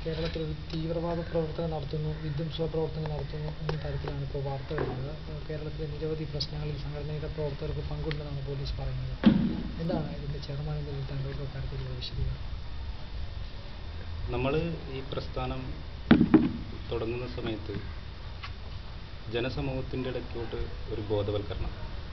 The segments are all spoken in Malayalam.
കേരളത്തിൽ ഒരു തീവ്രവാദ പ്രവർത്തനം നടത്തുന്നു വിധ്വംസക പ്രവർത്തനം നടത്തുന്നു എന്ന തരത്തിലാണ് ഇപ്പോൾ വാർത്ത വരുന്നത് അപ്പോൾ കേരളത്തിലെ നിരവധി പ്രശ്നങ്ങളിൽ സംഘടനയുടെ പ്രവർത്തകർക്ക് പങ്കുണ്ടെന്നാണ് പോലീസ് പറയുന്നത് എന്താണ് ഇതിൻ്റെ ചെയർമാൻ എന്ന നിലയിൽ താങ്കൾക്ക് കാര്യത്തിലുള്ള വിശദീകരണം നമ്മൾ ഈ പ്രസ്ഥാനം തുടങ്ങുന്ന സമയത്ത് ജനസമൂഹത്തിൻ്റെ ഇടയ്ക്കോട്ട് ഒരു ബോധവൽക്കരണം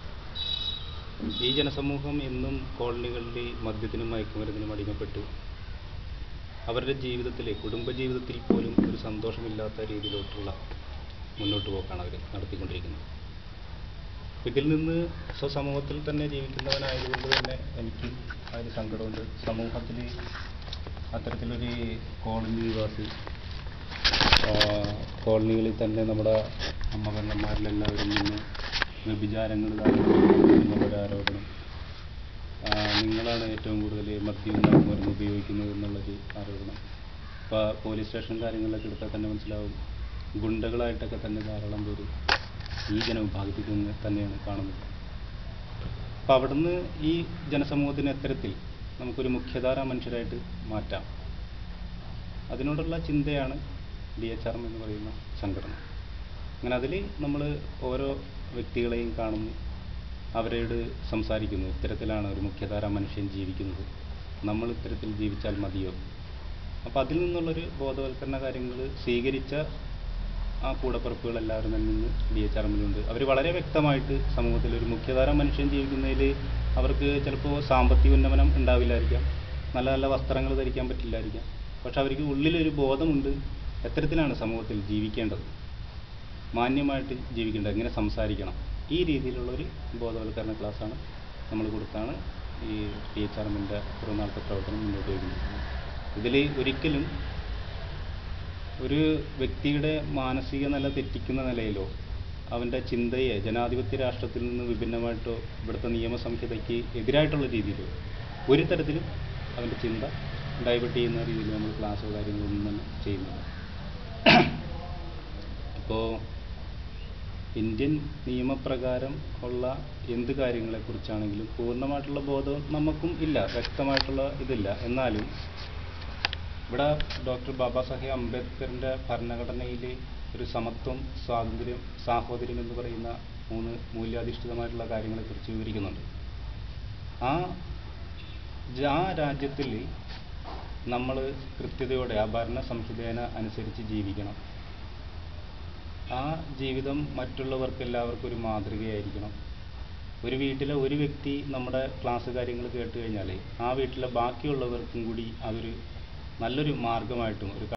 ഈ ജനസമൂഹം എന്നും കോളനികളിൽ മദ്യത്തിനും മയക്കുമരുന്നിനും അടിമപ്പെട്ട് അവരുടെ ജീവിതത്തിൽ കുടുംബജീവിതത്തിൽ പോലും ഒരു സന്തോഷമില്ലാത്ത രീതിയിലോട്ടുള്ള മുന്നോട്ട് പോക്കാണ് അവർ നടത്തിക്കൊണ്ടിരിക്കുന്നത് ഇതിൽ നിന്ന് സ്വസമൂഹത്തിൽ തന്നെ ജീവിക്കുന്നവനായതുകൊണ്ട് തന്നെ എനിക്ക് അതിന് സങ്കടമുണ്ട് സമൂഹത്തിൽ അത്തരത്തിലൊരു കോളനി നിവാസി ആ, കോളനികളിൽ തന്നെ നമ്മുടെ അമ്മ പെങ്ങന്മാരിലെല്ലാവരും നിന്ന് വ്യഭിചാരങ്ങൾ എന്നുള്ളൊരു ആരോപണം ആ, നിങ്ങളാണ് ഏറ്റവും കൂടുതൽ മദ്യവും മയക്കുമരുന്ന് ഉപയോഗിക്കുന്നത് എന്നുള്ളൊരു ആരോപണം ഇപ്പോൾ പോലീസ് സ്റ്റേഷൻ കാര്യങ്ങളിലൊക്കെ എടുത്താൽ തന്നെ മനസ്സിലാവും ഗുണ്ടകളായിട്ടൊക്കെ തന്നെ ധാരാളം പേര് ഈ ജനവിഭാഗത്തിൽ നിന്ന് തന്നെയാണ് കാണുന്നത് അപ്പോൾ അവിടുന്ന് ഈ ജനസമൂഹത്തിന് എത്തരത്തിൽ നമുക്കൊരു മുഖ്യധാര മനുഷ്യരായിട്ട് മാറ്റാം അതിനോടുള്ള ചിന്തയാണ് ഡി എച്ച് ആർ എം എന്ന് പറയുന്ന സംഘടന അങ്ങനെ അതിൽ നമ്മൾ ഓരോ വ്യക്തികളെയും കാണുന്നു അവരോട് സംസാരിക്കുന്നു ഇത്തരത്തിലാണ് ഒരു മുഖ്യധാര മനുഷ്യൻ ജീവിക്കുന്നത് നമ്മൾ ഇത്തരത്തിൽ ജീവിച്ചാൽ മതിയോ അപ്പോൾ അതിൽ നിന്നുള്ളൊരു ബോധവൽക്കരണ കാര്യങ്ങൾ സ്വീകരിച്ച ആ കൂടപ്പിറപ്പുകൾ എല്ലാവരും തന്നെ ഇന്ന് ഡി എച്ച് ആർ എമ്മിലുണ്ട് അവർ വളരെ വ്യക്തമായിട്ട് സമൂഹത്തിൽ ഒരു മുഖ്യധാര മനുഷ്യൻ ജീവിക്കുന്നതിൽ അവർക്ക് ചിലപ്പോൾ സാമ്പത്തിക ഉന്നമനം ഉണ്ടാവില്ലായിരിക്കാം നല്ല നല്ല വസ്ത്രങ്ങൾ ധരിക്കാൻ പറ്റില്ലായിരിക്കാം പക്ഷെ അവർക്ക് ഉള്ളിലൊരു ബോധമുണ്ട് എത്തരത്തിലാണ് സമൂഹത്തിൽ ജീവിക്കേണ്ടത് മാന്യമായിട്ട് ജീവിക്കേണ്ടത് എങ്ങനെ സംസാരിക്കണം ഈ രീതിയിലുള്ള ഒരു ബോധവൽക്കരണ ക്ലാസ്സാണ് നമ്മൾ കൊടുത്താണ് ഈ ടി എച്ച് ആർ എമ്മിൻ്റെ ഒരു നാളത്തെ പ്രവർത്തനം മുന്നോട്ട് വയ്ക്കുന്നത് ഇതിൽ ഒരിക്കലും ഒരു വ്യക്തിയുടെ മാനസിക നില തെറ്റിക്കുന്ന നിലയിലോ അവൻ്റെ ചിന്തയെ ജനാധിപത്യ രാഷ്ട്രത്തിൽ നിന്ന് വിഭിന്നമായിട്ടോ ഇവിടുത്തെ നിയമസംഹിതയ്ക്ക് എതിരായിട്ടുള്ള രീതിയിലോ ഒരു തരത്തിലും അവൻ്റെ ചിന്ത ഡൈവേർട്ട് ചെയ്യുന്ന രീതിയിൽ നമ്മൾ ക്ലാസ്സോ കാര്യങ്ങളൊന്നും തന്നെ ചെയ്യുന്നില്ല ഇപ്പോൾ ഇന്ത്യൻ നിയമപ്രകാരം ഉള്ള എന്ത് കാര്യങ്ങളെക്കുറിച്ചാണെങ്കിലും പൂർണ്ണമായിട്ടുള്ള ബോധം നമുക്കും ഇല്ല വ്യക്തമായിട്ടുള്ള ഇതില്ല എന്നാലും ഇവിടെ ഡോക്ടർ ബാബാ സാഹേബ് അംബേദ്കറിൻ്റെ ഭരണഘടനയിൽ ഒരു സമത്വം സ്വാതന്ത്ര്യം സാഹോദര്യം എന്ന് പറയുന്ന മൂന്ന് മൂല്യാധിഷ്ഠിതമായിട്ടുള്ള കാര്യങ്ങളെക്കുറിച്ച് വിവരിക്കുന്നുണ്ട് ആ ജ- ആ രാജ്യത്തിൽ നമ്മൾ കൃത്യതയോടെ ആ ഭരണ സംഹിതേന അനുസരിച്ച് ജീവിക്കണം ആ ജീവിതം മറ്റുള്ളവർക്ക് എല്ലാവർക്കും ഒരു മാതൃകയായിരിക്കണം ഒരു വീട്ടിലെ ഒരു വ്യക്തി നമ്മുടെ ക്ലാസ് കാര്യങ്ങൾ കേട്ട് കഴിഞ്ഞാൽ ആ വീട്ടിലെ ബാക്കിയുള്ളവർക്കും കൂടി അതൊരു നല്ലൊരു മാർഗമായിട്ടും ഒരു